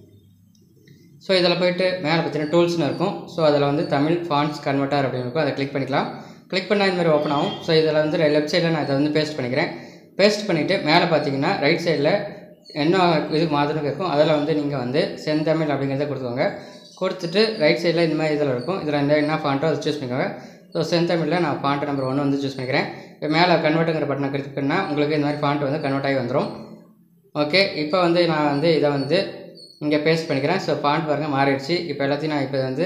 ஸோ இதில் போயிட்டு மேலே பார்த்தீங்கன்னா டூல்ஸ்னு இருக்கும் ஸோ அதில் வந்து தமிழ் ஃபான்ஸ் கன்வெர்ட்டர் அப்படின்னு இருக்கும் அதை கிளிக் பண்ணிக்கலாம் கிளிக் பண்ணால் இந்த மாதிரி ஓப்பன் ஆகும் ஸோ இதில் வந்து லெஃப்ட் சைடில் நான் இதை வந்து பேஸ்ட் பண்ணிக்கிறேன் பேஸ்ட் பண்ணிவிட்டு மேலே பார்த்தீங்கன்னா ரைட் சைடில் என்ன இதுக்கு மாற்றணும் இருக்கும் அதில் வந்து நீங்கள் வந்து செந்தமிழ் அப்படிங்கிறத கொடுத்துக்கோங்க கொடுத்துட்டு ரைட் சைடில் இந்த மாதிரி இதில் இருக்கும் இதில் இந்த என்ன ஃபாண்ட்டோ அதை சூஸ் பண்ணிக்கோங்க ஸோ செந்தமிழில் நான் ஃபாண்ட் நம்பர் ஒன்று வந்து சூஸ் பண்ணிக்கிறேன் இப்போ மேலே கன்வெர்ட்டுங்கிற பட்டனை கிளிக் பண்ணால் உங்களுக்கு இந்த மாதிரி ஃபாண்ட் வந்து கன்வெர்ட் ஆகி வந்துடும் ஓகே இப்போ வந்து நான் வந்து இதை வந்து இங்கே பேஸ்ட் பண்ணிக்கிறேன் ஸோ ஃபாண்ட் பாருங்கள் மாறிடுச்சு இப்போ எல்லாத்தையும் நான் இப்போ வந்து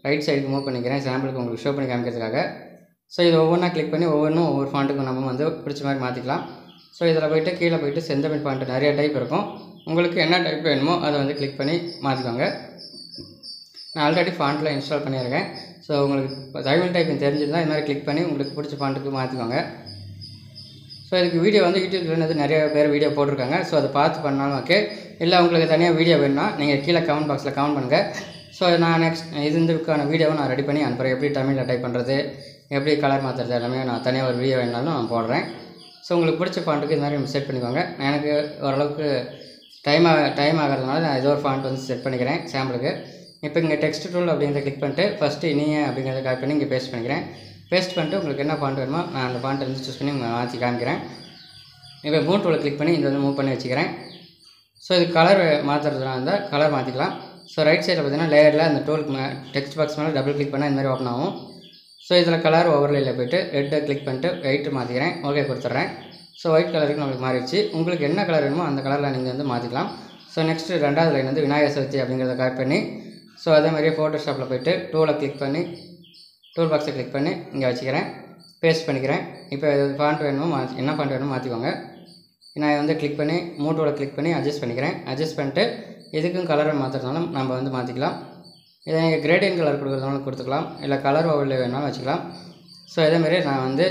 ரைட் சைடுக்கு மூவ் பண்ணிக்கிறேன் சாம்பிளுக்கு உங்களுக்கு ஷோ பண்ணி காமிக்கிறதுக்காக ஸோ இது ஒவ்வொன்றா கிளிக் பண்ணி ஒவ்வொன்றும் ஒவ்வொரு ஃபாண்ட்டுக்கும் நம்ம வந்து பிடிச்ச மாதிரி மாற்றிக்கலாம் ஸோ இதில் போயிட்டு கீழே போயிட்டு செந்தமிழ் ஃபாண்ட்டு நிறைய டைப் இருக்கும் உங்களுக்கு என்ன டைப் வேணுமோ அதை வந்து கிளிக் பண்ணி மாற்றிக்கோங்க நான் ஆல்ரெடி ஃபாண்ட்டில் இன்ஸ்டால் பண்ணியிருக்கேன் ஸோ உங்களுக்கு தமிழ் டைப்பிங் தெரிஞ்சிருந்தால் இது மாதிரி கிளிக் பண்ணி உங்களுக்கு பிடிச்ச ஃபாண்ட்டுக்கு மாற்றிக்கோங்க ஸோ இதுக்கு வீடியோ வந்து யூடியூப்ல வந்து நிறைய பேர் வீடியோ போட்டிருக்காங்க ஸோ அதை பார்த்து பண்ணாலும் ஓகே இல்லை உங்களுக்கு தனியாக வீடியோ வேணும்னா நீங்கள் கீழே கமெண்ட் பாக்ஸில் கமெண்ட் பண்ணுங்கள் ஸோ நான் நெக்ஸ்ட் இது இதுக்கான வீடியோவை நான் ரெடி பண்ணி அனுப்புகிறேன் எப்படி தமிழில் டைப் பண்ணுறது எப்படி கலர் மாற்றுறது எல்லாமே நான் தனியாக ஒரு வீடியோ வேணாலும் நான் போடுறேன் ஸோ உங்களுக்கு பிடிச்ச ஃபாண்ட்டுக்கு இது மாதிரி செட் பண்ணிக்கோங்க எனக்கு ஓரளவுக்கு டைம் ஆக டைம் ஆகிறதுனால நான் ஏதோ ஒரு ஃபாண்ட் வந்து செட் பண்ணிக்கிறேன் சாம்பிளுக்கு இப்போ இங்கே டெக்ஸ்ட் டூல் அப்படிங்கிறத கிளிக் பண்ணிட்டு ஃபஸ்ட்டு இனிய அப்படிங்கிறத காப்பி பண்ணி இங்கே பேஸ்ட் பண்ணிக்கிறேன் பேஸ்ட் பண்ணிட்டு உங்களுக்கு என்ன ஃபாண்ட் வேணுமோ நான் அந்த ஃபாண்ட்டை வந்து சூஸ் பண்ணி மாற்றி காமிக்கிறேன் இப்போ மூவ் டூலை கிளிக் பண்ணி இந்த வந்து மூவ் பண்ணி வச்சுக்கிறேன் ஸோ இது கலர் மாற்றுறதுனா இருந்தால் கலர் மாற்றிக்கலாம் ஸோ ரைட் சைடில் பார்த்தீங்கன்னா லேயரில் அந்த டூலுக்கு மே டெக்ஸ்ட் பாக்ஸ் மேலே டபுள் கிளிக் பண்ணால் இந்த மாதிரி ஓப்பன் ஆகும் ஸோ இதில் கலர் ஓவர்லேயில் போயிட்டு ரெட்டை கிளிக் பண்ணிட்டு ஒயிட்டு மாற்றிக்கிறேன் ஓகே கொடுத்துட்றேன் ஸோ ஒயிட் கலருக்கு நம்மளுக்கு மாறிடுச்சு உங்களுக்கு என்ன கலர் வேணுமோ அந்த கலரில் நீங்கள் வந்து மாற்றிக்கலாம் ஸோ நெக்ஸ்ட்டு ரெண்டாவது லைன் வந்து விநாயகர் சதுர்த்தி அப்படிங்கிறத காப்பி பண்ணி ஸோ அதே மாதிரியே ஃபோட்டோஷாப்பில் போயிட்டு டூலை கிளிக் பண்ணி டூல் பாக்ஸை கிளிக் பண்ணி இங்கே வச்சுக்கிறேன் பேஸ்ட் பண்ணிக்கிறேன் இப்போ ஃபாண்ட் வேணுமோ மாற்றி என்ன ஃபாண்ட் வேணுமோ மாற்றிக்கோங்க நான் வந்து கிளிக் பண்ணி மூட்டோட கிளிக் பண்ணி அட்ஜஸ்ட் பண்ணிக்கிறேன் அட்ஜஸ்ட் பண்ணிட்டு இதுக்கும் கலரை மாற்றுறதுனாலும் நம்ம வந்து மாற்றிக்கலாம் இதை நீங்கள் கிரேடியன் கலர் கொடுக்குறதுனாலும் கொடுத்துக்கலாம் இல்லை கலர் ஓவரில் வேணாலும் வச்சுக்கலாம் ஸோ இதேமாரி நான் வந்து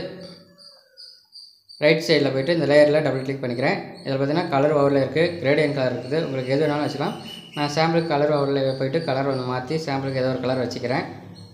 ரைட் சைடில் போயிட்டு இந்த லேயரில் டபுள் கிளிக் பண்ணிக்கிறேன் இதில் பார்த்தீங்கன்னா கலர் ஓவரில் இருக்குது கிரேடியன் கலர் இருக்குது உங்களுக்கு எது வேணாலும் வச்சுக்கலாம் நான் சாம்பிளுக்கு கலர் ஓவரில் போயிட்டு கலர் ஒன்று மாற்றி சாம்பிளுக்கு ஏதோ ஒரு கலர் வச்சுக்கிறேன்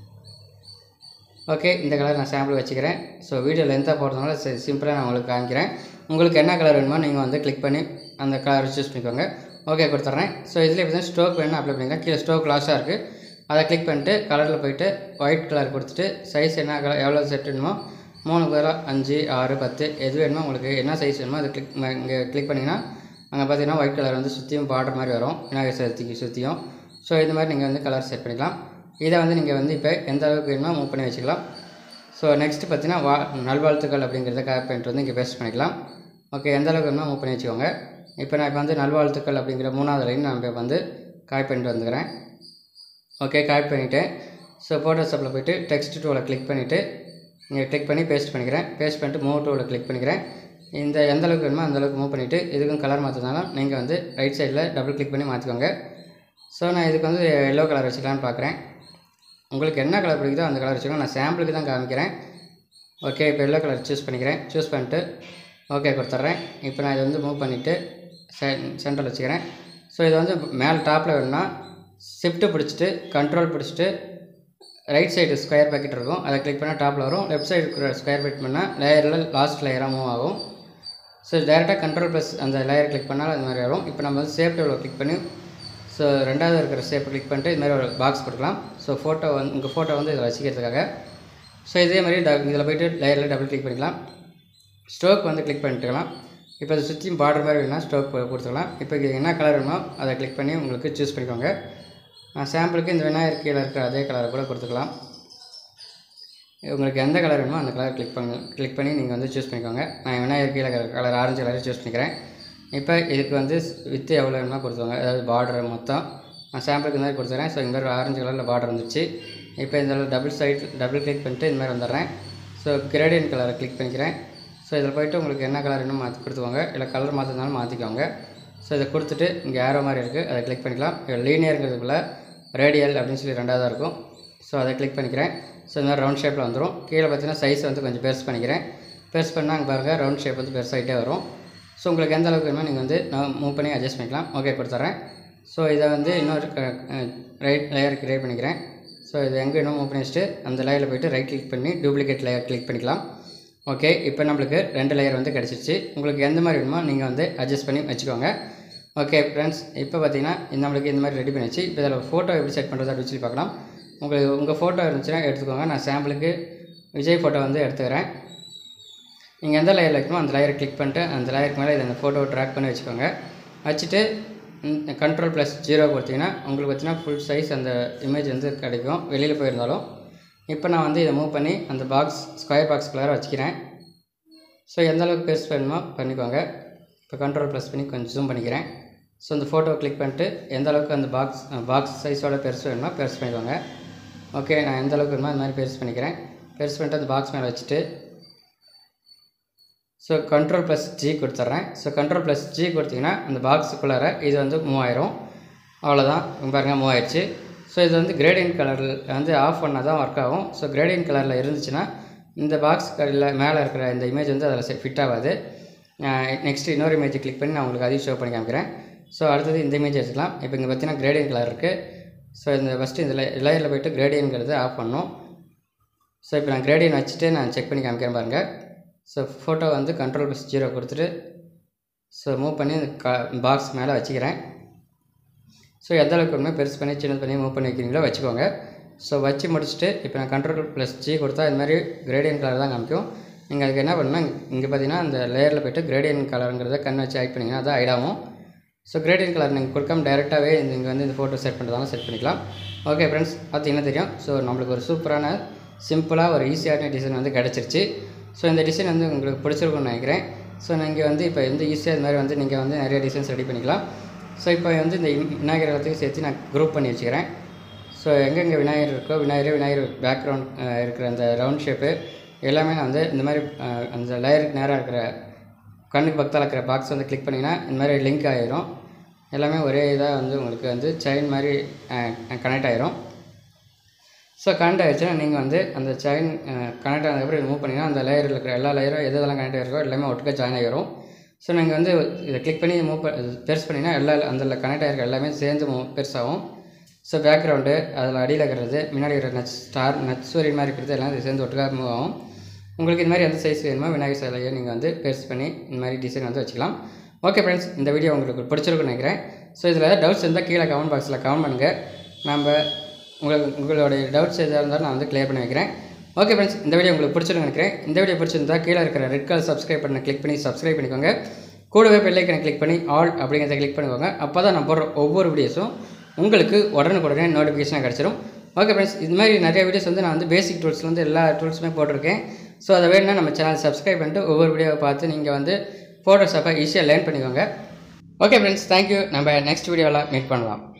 ஓகே இந்த கலர் நான் சாம்பிள் வச்சுக்கிறேன் ஸோ வீடியோ லென்த்தாக போடுறதுனால சிம்பிளாக நான் உங்களுக்கு காமிக்கிறேன் உங்களுக்கு என்ன கலர் வேணுமோ நீங்கள் வந்து கிளிக் பண்ணி அந்த கலர் சூஸ் பண்ணிக்கோங்க ஓகே கொடுத்துட்றேன் ஸோ இதில் இப்போ ஸ்டோக் வேணும் அப்ளை பண்ணிக்கலாம் கீழே ஸ்டோக் லாஸாக இருக்குது அதை கிளிக் பண்ணிட்டு கலரில் போயிட்டு ஒயிட் கலர் கொடுத்துட்டு சைஸ் என்ன கலர் எவ்வளோ செட் வேணுமோ மூணு கலர் அஞ்சு ஆறு பத்து எது வேணுமோ உங்களுக்கு என்ன சைஸ் வேணுமோ அதை கிளிக் இங்கே கிளிக் பண்ணிங்கன்னா அங்கே பார்த்தீங்கன்னா ஒயிட் கலர் வந்து சுற்றியும் பார்டர் மாதிரி வரும் விநாயகர் சதுர்த்திக்கு சுற்றியும் ஸோ இது மாதிரி நீங்கள் வந்து கலர் செட் பண்ணிக்கலாம் இதை வந்து நீங்கள் வந்து இப்போ எந்த அளவுக்கு வேணுமோ மூவ் பண்ணி வச்சுக்கலாம் ஸோ நெக்ஸ்ட்டு பார்த்தீங்கன்னா வா நல்வாழ்த்துக்கள் அப்படிங்கிறத கேப் பண்ணிட்டு வந்து இங்கே பேஸ்ட் பண்ணிக்கலாம் ஓகே எந்த அளவுக்கு வேணுமோ மூவ் பண்ணி வச்சுக்கோங்க இப்போ நான் இப்போ வந்து நல்வாழ்த்துக்கள் அப்படிங்கிற மூணாவது லைன் நான் இப்போ வந்து காய் பண்ணிட்டு வந்துக்கிறேன் ஓகே காப்பி பண்ணிவிட்டேன் ஸோ ஃபோட்டோஷாப்பில் போயிட்டு டெக்ஸ்ட் டூவில் கிளிக் பண்ணிவிட்டு இங்கே கிளிக் பண்ணி பேஸ்ட் பண்ணிக்கிறேன் பேஸ்ட் பண்ணிட்டு மூவ் டூவில் கிளிக் பண்ணிக்கிறேன் இந்த எந்த அளவுக்கு வேணுமோ அந்த அளவுக்கு மூவ் பண்ணிவிட்டு இதுக்கும் கலர் மாற்றினாலும் நீங்கள் வந்து ரைட் சைடில் டபுள் கிளிக் பண்ணி மாற்றிக்கோங்க ஸோ நான் இதுக்கு வந்து எல்லோ கலர் வச்சுக்கலான்னு பார்க்குறேன் உங்களுக்கு என்ன கலர் பிடிக்குதோ அந்த கலர் வச்சுக்கோங்க நான் சாம்பிளுக்கு தான் காமிக்கிறேன் ஓகே இப்போ எல்லோ கலர் சூஸ் பண்ணிக்கிறேன் சூஸ் பண்ணிட்டு ஓகே கொடுத்துட்றேன் இப்போ நான் இதை வந்து மூவ் பண்ணிவிட்டு செ சென்டரில் வச்சுக்கிறேன் ஸோ இது வந்து மேலே டாப்பில் வேணும்னா ஷிஃப்ட்டு பிடிச்சிட்டு கண்ட்ரோல் பிடிச்சிட்டு ரைட் சைடு ஸ்கொயர் பேக்கெட் இருக்கும் அதை கிளிக் பண்ணால் டாப்பில் வரும் லெஃப்ட் சைடு இருக்கிற ஸ்கொயர் பேக்கெட் பண்ணால் லேயரில் லாஸ்ட் லேயராக மூவ் ஆகும் ஸோ டேரெக்டாக கண்ட்ரோல் ப்ளஸ் அந்த லேயர் கிளிக் பண்ணால் அது மாதிரி வரும் இப்போ நம்ம வந்து சேஃப் டேபிள் கிளிக் பண்ணி ஸோ ரெண்டாவது இருக்கிற ஷேப்பை கிளிக் பண்ணிட்டு இது மாதிரி ஒரு பாக்ஸ் கொடுக்கலாம் ஸோ ஃபோட்டோ வந்து உங்கள் ஃபோட்டோ வந்து இதில் வச்சுக்கிறதுக்காக ஸோ இதே மாதிரி ட இதில் போய்ட்டு லேயரில் டபுள் கிளிக் பண்ணிக்கலாம் ஸ்ட்ரோக் வந்து கிளிக் பண்ணிட்டுக்கலாம் இப்போ அதை சுற்றியும் பார்டர் மாதிரி வேணும்னா ஸ்ட்ரோக் கொடுத்துக்கலாம் இப்போ இது என்ன கலர் வேணுமோ அதை கிளிக் பண்ணி உங்களுக்கு சூஸ் பண்ணிக்கோங்க நான் சாம்பிளுக்கு இந்த விநாயகர் கீழே இருக்கிற அதே கலரை கூட கொடுத்துக்கலாம் உங்களுக்கு எந்த கலர் வேணுமோ அந்த கலர் கிளிக் பண்ணி கிளிக் பண்ணி நீங்கள் வந்து சூஸ் பண்ணிக்கோங்க நான் விநாயகர் கீழே கலர் ஆரஞ்சு கலரை சூஸ் பண்ணிக்கிறேன் இப்போ இதுக்கு வந்து வித்து எவ்வளோ வேணுமோ கொடுத்துவாங்க அதாவது பார்டர் மொத்தம் நான் சாம்பிளுக்கு இந்த மாதிரி கொடுத்துறேன் ஸோ இந்த மாதிரி ஆரஞ்சு கலரில் பார்டர் வந்துச்சு இப்போ இந்த டபுள் சைட் டபுள் கிளிக் பண்ணிட்டு இந்த மாதிரி வந்துடுறேன் ஸோ கிரேடியன் கலரை கிளிக் பண்ணிக்கிறேன் ஸோ இதில் போயிட்டு உங்களுக்கு என்ன கலர் வேணும் மாற்றி கொடுத்துவாங்க இல்லை கலர் மாற்றினாலும் மாற்றிக்கோங்க ஸோ இதை கொடுத்துட்டு இங்கே ஏரோ மாதிரி இருக்குது அதை கிளிக் பண்ணிக்கலாம் லீனியருங்கிறதுக்குள்ள ரேடியல் அப்படின்னு சொல்லி ரெண்டாவதாக இருக்கும் ஸோ அதை கிளிக் பண்ணிக்கிறேன் ஸோ இந்த மாதிரி ரவுண்ட் ஷேப்பில் வந்துடும் கீழே பார்த்தீங்கன்னா சைஸ் வந்து கொஞ்சம் பெருசு பண்ணிக்கிறேன் பெருசு பண்ணால் அங்கே பாருங்கள் ரவுண்ட் ஷேப் வந்து பெருசாகிட்டே வரும் ஸோ உங்களுக்கு எந்த அளவுக்கு வேணுமோ நீங்கள் வந்து நான் மூவ் பண்ணி அட்ஜஸ்ட் பண்ணிக்கலாம் ஓகே கொடுத்துட்றேன் ஸோ இதை வந்து இன்னொரு ரைட் லேயர் கிரியேட் பண்ணிக்கிறேன் ஸோ இது எங்கே வேணும் மூவ் பண்ணி வச்சுட்டு அந்த லேயரில் போய்ட்டு ரைட் கிளிக் பண்ணி டூப்ளிகேட் லேயர் கிளிக் பண்ணிக்கலாம் ஓகே இப்போ நம்மளுக்கு ரெண்டு லேயர் வந்து கிடச்சிருச்சு உங்களுக்கு எந்த மாதிரி வேணுமோ நீங்கள் வந்து அட்ஜஸ்ட் பண்ணி வச்சுக்கோங்க ஓகே ஃப்ரெண்ட்ஸ் இப்போ பார்த்தீங்கன்னா இந்த நம்மளுக்கு இந்த மாதிரி ரெடி பண்ணிச்சு இப்போ இதில் ஃபோட்டோ எப்படி செட் பண்ணுறது அப்படின்னு சொல்லி பார்க்கலாம் உங்களுக்கு உங்கள் ஃபோட்டோ இருந்துச்சுன்னா எடுத்துக்கோங்க நான் சாம்பிளுக்கு விஜய் ஃபோட்டோ வந்து எடுத்துக்கிறேன் நீங்கள் எந்த லேயரில் வைக்கணுமோ அந்த லேயரை கிளிக் பண்ணிட்டு அந்த லேயருக்கு மேலே இதை அந்த ஃபோட்டோவை ட்ராக் பண்ணி வச்சுக்கோங்க வச்சுட்டு கண்ட்ரோல் ப்ளஸ் ஜீரோ கொடுத்தீங்கன்னா உங்களுக்கு பார்த்தீங்கன்னா ஃபுல் சைஸ் அந்த இமேஜ் வந்து கிடைக்கும் வெளியில் போயிருந்தாலும் இப்போ நான் வந்து இதை மூவ் பண்ணி அந்த பாக்ஸ் ஸ்கொயர் பாக்ஸ் கலரை வச்சுக்கிறேன் ஸோ எந்த அளவுக்கு பெருசு வேணுமோ பண்ணிக்கோங்க இப்போ கண்ட்ரோல் ப்ளஸ் பண்ணி கொஞ்சம் ஜூம் பண்ணிக்கிறேன் ஸோ இந்த ஃபோட்டோவை கிளிக் பண்ணிட்டு எந்த அளவுக்கு அந்த பாக்ஸ் பாக்ஸ் சைஸோட பெருசு வேணுமோ பெருசு பண்ணிக்கோங்க ஓகே நான் எந்த அளவுக்கு வேணுமோ அது மாதிரி பெருசு பண்ணிக்கிறேன் பெருசு பண்ணிட்டு அந்த பாக்ஸ் மேலே வச்சுட்டு ஸோ கண்ட்ரோல் ப்ளஸ் ஜி கொடுத்துட்றேன் ஸோ கண்ட்ரோல் ப்ளஸ் ஜி கொடுத்தீங்கன்னா அந்த பாக்ஸுக்குள்ளார இது வந்து மூவாயிரம் அவ்வளோதான் இங்க பாருங்க மூவாயிடுச்சு ஸோ இது வந்து கிரேடியன் கலரில் வந்து ஆஃப் பண்ணால் தான் ஒர்க் ஆகும் ஸோ கிரேடியன் கலரில் இருந்துச்சுன்னா இந்த பாக்ஸ் கலரில் மேலே இருக்கிற இந்த இமேஜ் வந்து அதில் ஃபிட் ஆகாது நெக்ஸ்ட் இன்னொரு இமேஜ் கிளிக் பண்ணி நான் உங்களுக்கு அதையும் ஷோ பண்ணி காமிக்கிறேன் ஸோ அடுத்தது இந்த இமேஜ் எடுத்துக்கலாம் இப்போ இங்கே பார்த்தீங்கன்னா கிரேடியன் கலர் இருக்குது ஸோ இந்த ஃபஸ்ட்டு இந்த லேயரில் போயிட்டு கிரேடியன்கிறது ஆஃப் பண்ணணும் ஸோ இப்போ நான் கிரேடியன் வச்சுட்டு நான் செக் பண்ணி காமிக்கிறேன் பாருங்கள் ஸோ ஃபோட்டோ வந்து கண்ட்ரோல் ப்ளஸ் ஜீரோ கொடுத்துட்டு ஸோ மூவ் பண்ணி இந்த க பாக்ஸ் மேலே வச்சுக்கிறேன் ஸோ எந்த அளவுக்கு வேணுமோ பெருசு பண்ணி சின்னது பண்ணி மூவ் பண்ணி வைக்கிறீங்களோ வச்சுக்கோங்க ஸோ வச்சு முடிச்சுட்டு இப்போ நான் கண்ட்ரோல் ப்ளஸ் ஜி கொடுத்தா இது மாதிரி கிரேடியன் கலர் தான் காமிக்கும் நீங்கள் அதுக்கு என்ன பண்ணணும்னா இங்கே பார்த்தீங்கன்னா அந்த லேயரில் போய்ட்டு கிரேடியன் கலருங்கிறத கண் வச்சு ஆட் பண்ணிங்கன்னா அதான் ஐடாகும் ஸோ கிரேடியன் கலர் நீங்கள் கொடுக்காம டேரெக்டாகவே இங்கே வந்து இந்த ஃபோட்டோ செட் பண்ணுறதாலும் செட் பண்ணிக்கலாம் ஓகே ஃப்ரெண்ட்ஸ் பார்த்தீங்கன்னா தெரியும் ஸோ நம்மளுக்கு ஒரு சூப்பரான சிம்பிளாக ஒரு ஈஸியான டிசைன் வந்து கிடச்சிருச்சு ஸோ இந்த டிசைன் வந்து உங்களுக்கு பிடிச்சிருக்கும்னு நினைக்கிறேன் ஸோ நீங்கள் வந்து இப்போ வந்து ஈஸியாக இது மாதிரி வந்து நீங்கள் வந்து நிறைய டிசைன்ஸ் ரெடி பண்ணிக்கலாம் ஸோ இப்போ வந்து இந்த விநாயகர் எல்லாத்தையும் சேர்த்து நான் குரூப் பண்ணி வச்சுக்கிறேன் ஸோ எங்கெங்கே விநாயகர் இருக்கோ விநாயகர் விநாயகர் பேக்ரவுண்ட் இருக்கிற அந்த ரவுண்ட் ஷேப்பு எல்லாமே நான் வந்து இந்த மாதிரி அஹ், அந்த லேயருக்கு நேராக இருக்கிற கண்ணுக்கு பக்கத்தில் இருக்கிற பாக்ஸ் வந்து கிளிக் பண்ணிங்கன்னா இந்த மாதிரி லிங்க் ஆகிரும் எல்லாமே ஒரே இதாக வந்து உங்களுக்கு வந்து செயின் மாதிரி கனெக்ட் ஆகிரும் ஸோ கனெக்ட் ஆகிடுச்சுன்னா நீங்கள் வந்து அந்த செயின் கனெக்ட் ஆனதுக்கப்புறம் இது மூவ் பண்ணிங்கன்னா அந்த லேயரில் இருக்கிற எல்லா லேயரும் எது எதெல்லாம் கனெக்ட் ஆகிருக்கோ எல்லாமே ஒட்டுக்கா ஜாயின் ஆகிரும் ஸோ நீங்கள் வந்து இதை கிளிக் பண்ணி மூவ் பெருசு பண்ணிங்கன்னா எல்லா அந்த கனெக்ட் ஆகிருக்க எல்லாமே சேர்ந்து மூவ் பெருசாகும் ஸோ பேக்ரவுண்டு அதில் அடியில் இருக்கிறது முன்னாடி இருக்கிற நட்ஸ் ஸ்டார் நட்ஸ்வரி மாதிரி இருக்கிறது எல்லாம் இது சேர்ந்து ஒட்டுக்கா மூவ் ஆகும் உங்களுக்கு இது மாதிரி எந்த சைஸ் வேணுமோ விநாயகர் சிலையை நீங்கள் வந்து பெருசு பண்ணி இந்த மாதிரி டிசைன் வந்து வச்சுக்கலாம் ஓகே ஃப்ரெண்ட்ஸ் இந்த வீடியோ உங்களுக்கு பிடிச்சிருக்குன்னு நினைக்கிறேன் ஸோ இதில் ஏதாவது டவுட்ஸ் இருந்தால் கீழே கமெண்ட் பாக்ஸில் கமெண்ட் பண்ணுங்கள் நம்ம உங்களுக்கு உங்களுடைய டவுட்ஸ் எதாக இருந்தாலும் நான் வந்து க்ளியர் பண்ணி வைக்கிறேன் ஓகே ஃப்ரெண்ட்ஸ் இந்த வீடியோ உங்களுக்கு பிடிச்சிருக்கு நினைக்கிறேன் இந்த வீடியோ பிடிச்சிருந்தா கீழே இருக்கிற ரெட் கலர் சப்ஸ்கிரைப் பண்ண கிளிக் பண்ணி சப்ஸ்கிரைப் பண்ணிக்கோங்க கூடவே பெல்லைக்கனை கிளிக் பண்ணி ஆல் அப்படிங்கிறத கிளிக் பண்ணிக்கோங்க அப்போ தான் நான் போடுற ஒவ்வொரு வீடியோஸும் உங்களுக்கு உடனுக்குடனே நோட்டிஃபிகேஷனாக கிடச்சிரும் ஓகே ஃப்ரெண்ட்ஸ் இது மாதிரி நிறைய வீடியோஸ் வந்து நான் வந்து பேசிக் டூல்ஸ்லேருந்து எல்லா டூல்ஸுமே போட்டிருக்கேன் ஸோ அதை வேணும்னா நம்ம சேனல் சப்ஸ்கிரைப் பண்ணிட்டு ஒவ்வொரு வீடியோவை பார்த்து நீங்கள் வந்து ஃபோட்டோஷாப்பை ஈஸியாக லேர்ன் பண்ணிக்கோங்க ஓகே ஃப்ரெண்ட்ஸ் தேங்க்யூ நம்ம நெக்ஸ்ட் வீடியோவில் மீட் பண்ணலாம்